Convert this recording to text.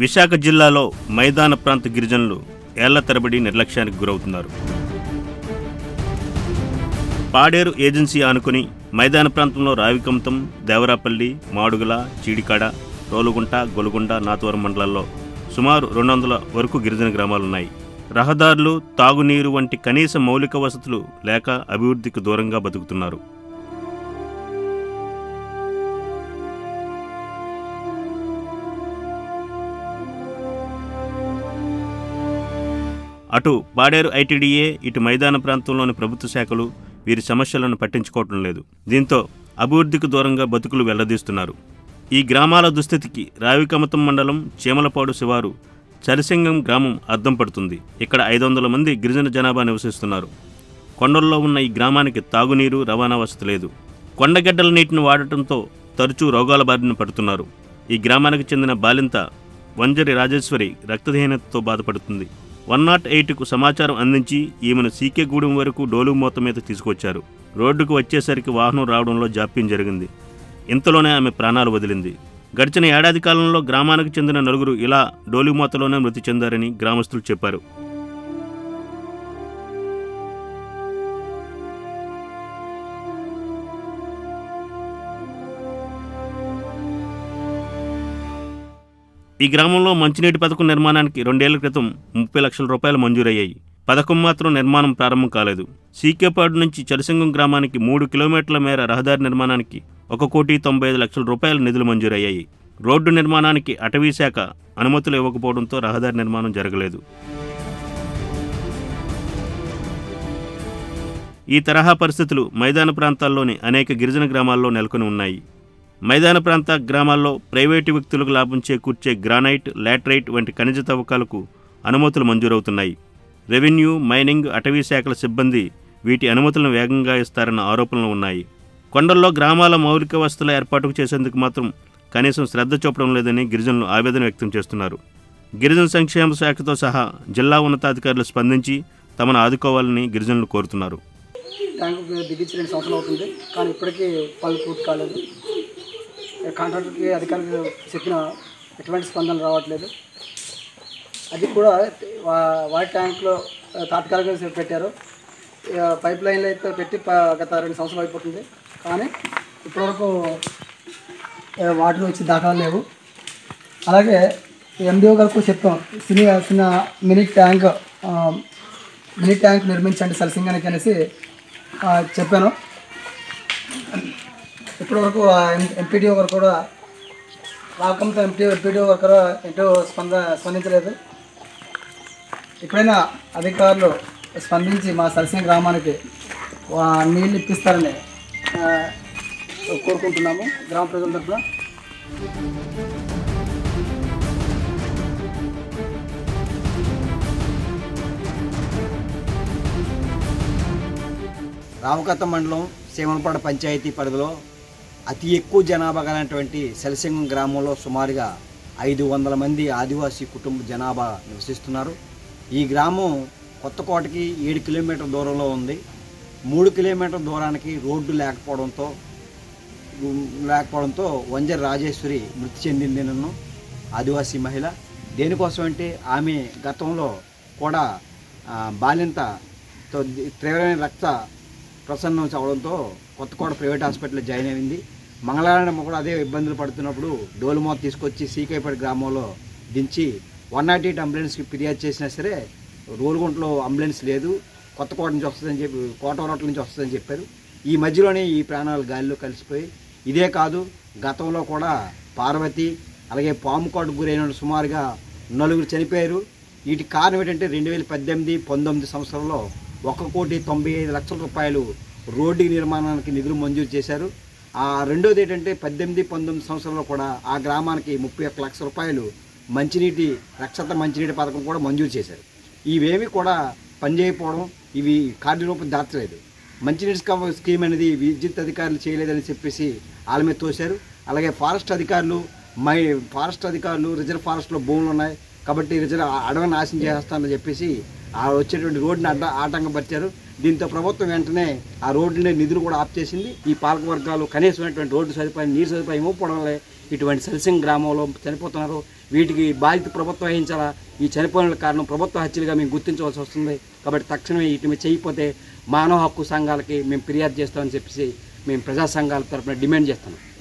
విశాఖ జిల్లాలో మైదాన ప్రాంత గిరిజనులు ఏళ్ల తరబడి నిర్లక్ష్యానికి గురవుతున్నారు పాడేరు ఏజెన్సీ ఆనుకుని మైదాన ప్రాంతంలో రావికంతం దేవరాపల్లి మాడుగుల చీడికాడ రోలుగుంట గొలుగుంట నాతవరం మండలాల్లో సుమారు రెండు వందల వరకు గిరిజన గ్రామాలున్నాయి రహదారులు తాగునీరు వంటి కనీస మౌలిక వసతులు లేక అభివృద్ధికి దూరంగా బతుకుతున్నారు అటు పాడేరు ఐటీడీఏ ఇటు మైదాన ప్రాంతంలోని ప్రభుత్వ శాఖలు వీరి సమస్యలను పట్టించుకోవటం లేదు దీంతో అభివృద్ధికి దూరంగా బతుకులు వెల్లదీస్తున్నారు ఈ గ్రామాల దుస్థితికి రావికమతం మండలం చీమలపాడు శివారు చరిసింగం గ్రామం అద్దం పడుతుంది ఇక్కడ ఐదు వందల మంది గిరిజన జనాభా నివసిస్తున్నారు కొండల్లో ఉన్న ఈ గ్రామానికి తాగునీరు రవాణా వసతి లేదు కొండగడ్డల నీటిని వాడటంతో తరచూ రోగాల బారిన పడుతున్నారు ఈ గ్రామానికి చెందిన బాలింత వంజరి రాజేశ్వరి రక్తహీనతతో బాధపడుతుంది వన్ నాట్ ఎయిట్కు సమాచారం అందించి ఈమెను సీకేగూడెం వరకు డోలు మూత మీద తీసుకొచ్చారు రోడ్డుకు వచ్చేసరికి వాహనం రావడంలో జాప్యం జరిగింది ఇంతలోనే ఆమె ప్రాణాలు వదిలింది గడిచిన ఏడాది కాలంలో గ్రామానికి చెందిన నలుగురు ఇలా డోలిమూతలోనే మృతి చెందారని గ్రామస్తులు చెప్పారు ఈ గ్రామంలో మంచినీటి పథకం నిర్మాణానికి రెండేళ్ల క్రితం ముప్పై లక్షల రూపాయలు మంజూరయ్యాయి పథకం మాత్రం నిర్మాణం ప్రారంభం కాలేదు సీకేపాడు నుంచి చలసింగం గ్రామానికి మూడు కిలోమీటర్ల మేర రహదారి నిర్మాణానికి ఒక కోటి తొంభై ఐదు లక్షల రూపాయల నిధులు మంజూరయ్యాయి రోడ్డు నిర్మాణానికి అటవీ శాఖ అనుమతులు ఇవ్వకపోవడంతో రహదారి నిర్మాణం జరగలేదు ఈ తరహా పరిస్థితులు మైదాన ప్రాంతాల్లోని అనేక గిరిజన గ్రామాల్లో నెలకొని ఉన్నాయి మైదాన ప్రాంత గ్రామాల్లో ప్రైవేటు వ్యక్తులకు లాభం చేకూర్చే గ్రానైట్ లాటరైట్ వంటి ఖనిజ తవ్వకాలకు అనుమతులు మంజూరవుతున్నాయి రెవెన్యూ మైనింగ్ అటవీ శాఖల సిబ్బంది వీటి అనుమతులను వేగంగా ఇస్తారన్న ఆరోపణలు ఉన్నాయి కొండల్లో గ్రామాల మౌలిక వసతుల ఏర్పాటుకు చేసేందుకు మాత్రం కనీసం శ్రద్ధ చూపడం లేదని గిరిజనులు ఆవేదన వ్యక్తం చేస్తున్నారు గిరిజన సంక్షేమ శాఖతో సహా జిల్లా ఉన్నతాధికారులు స్పందించి తమను ఆదుకోవాలని గిరిజనులు కోరుతున్నారు ట్యాంక్ బిగించి రెండు సంవత్సరాలు అవుతుంది కానీ ఇప్పటికీ పనులు పూర్తి కాలేదు కాంట్రాక్టర్కి అధికారులకు చెప్పిన ఎటువంటి స్పందన రావట్లేదు అది కూడా వా- వాటి ట్యాంక్లో తాత్కాలికంగా పెట్టారు ఇక పైప్ లైన్లు అయితే పెట్టి ప- గత రెండు సంవత్సరాలు అయిపోతుంది కానీ ఇప్పటివరకు ఏ, వాటర్ వచ్చి దాఖలు లేవు అలాగే ఎండిఓ గారికి చెప్పాం చిన్న చిన్న మినీ ట్యాంక్ ఆ, మినీ ట్యాంక్ నిర్మించండి సరసింగానికి అనేసి ఆ, చెప్పాను ఇప్పటివరకు ఎంపీడీఓ గారు కూడా రాకంతో ఎంపీ ఎంపీడీఓ గారు ఎటు స్పంద స్పందించలేదు ఎప్పుడైనా అధికారులు స్పందించి మా సరసింగ గ్రామానికి వా- నీళ్ళు ఇప్పిస్తారని ఆ, కోరుకుంటున్నాము గ్రామ ప్రజల తరఫున రామకత్త మండలం సీమలపాడ పంచాయతీ పరిధిలో అతి ఎక్కువ జనాభా కలిగినటువంటి సెలసింగం గ్రామంలో సుమారుగా ఐదు వందల మంది ఆదివాసీ కుటుంబ జనాభా నివసిస్తున్నారు ఈ గ్రామం కొత్తకోటకి ఏడు కిలోమీటర్ దూరంలో ఉంది మూడు కిలోమీటర్ దూరానికి రోడ్డు లేకపోవడంతో లేకపోవడంతో వంజర్ రాజేశ్వరి మృతి చెందింది నన్ను ఆదివాసీ మహిళ దేనికోసం అంటే ఆమె గతంలో కూడా ఆ, బాలింతతో తీవ్రమైన రక్త ప్రసన్నం అవడంతో కొత్తకోట ప్రైవేట్ హాస్పిటల్లో జాయిన్ అయింది మంగళవారం కూడా అదే ఇబ్బందులు పడుతున్నప్పుడు డోలుమోత తీసుకొచ్చి సీకైపేట గ్రామంలో దించి వన్ నాట్ ఎయిట్ అంబులెన్స్కి ఫిర్యాదు చేసినా సరే రోలుగుంటలో అంబులెన్స్ లేదు కొత్తకోట నుంచి వస్తుందని చెప్పి కోటవరట్ల నుంచి వస్తుందని చెప్పారు ఈ మధ్యలోనే ఈ ప్రాణాలు గాలిలో కలిసిపోయి ఇదే కాదు గతంలో కూడా పార్వతి అలాగే పాము కాటుకు గురైన వాళ్ళు సుమారుగా నలుగురు చనిపోయారు వీటికి కారణం ఏంటంటే రెండు వేల పద్దెనిమిది పంతొమ్మిది సంవత్సరంలో ఒక కోటి తొంభై ఐదు లక్షల రూపాయలు రోడ్డు నిర్మాణానికి నిధులు మంజూరు చేశారు ఆ రెండోది ఏంటంటే పద్దెనిమిది పంతొమ్మిది సంవత్సరంలో కూడా ఆ గ్రామానికి ముప్పై ఒక్క లక్షల రూపాయలు మంచినీటి రక్షత మంచినీటి పథకం కూడా మంజూరు చేశారు ఇవేమి కూడా పనిచేయకపోవడం ఇవి కార్యరూపం దాచలేదు మంచినీటి స్కమ్ స్కీమ్ అనేది విద్యుత్ అధికారులు చేయలేదని చెప్పేసి వాళ్ళ మీద తోశారు అలాగే ఫారెస్ట్ అధికారులు మై ఫారెస్ట్ అధికారులు రిజర్వ్ ఫారెస్ట్లో భూములు ఉన్నాయి కాబట్టి రిజర్వ్ అడవి నాశనం చేస్తానని చెప్పేసి ఆ వచ్చేటువంటి రోడ్డుని అడ్డ ఆటంకపరిచారు దీంతో ప్రభుత్వం వెంటనే ఆ రోడ్డుని నిధులు కూడా ఆఫ్ చేసింది ఈ పాలక వర్గాలు కనీసమైనటువంటి రోడ్డు సదుపాయం నీరు సదుపాయం ఇవ్వకపోవడం వల్ల ఇటువంటి సల్సింగ్ గ్రామంలో చనిపోతున్నారు వీటికి బాధిత ప్రభుత్వం వహించాలా ఈ చనిపోయిన కారణం ప్రభుత్వ హత్యలుగా మేము గుర్తించవలసి వస్తుంది కాబట్టి తక్షణమే వీటి మీద చేయకపోతే మానవ హక్కు సంఘాలకి మేము ఫిర్యాదు చేస్తామని చెప్పేసి మేము ప్రజా సంఘాల తరఫున డిమాండ్ చేస్తున్నాం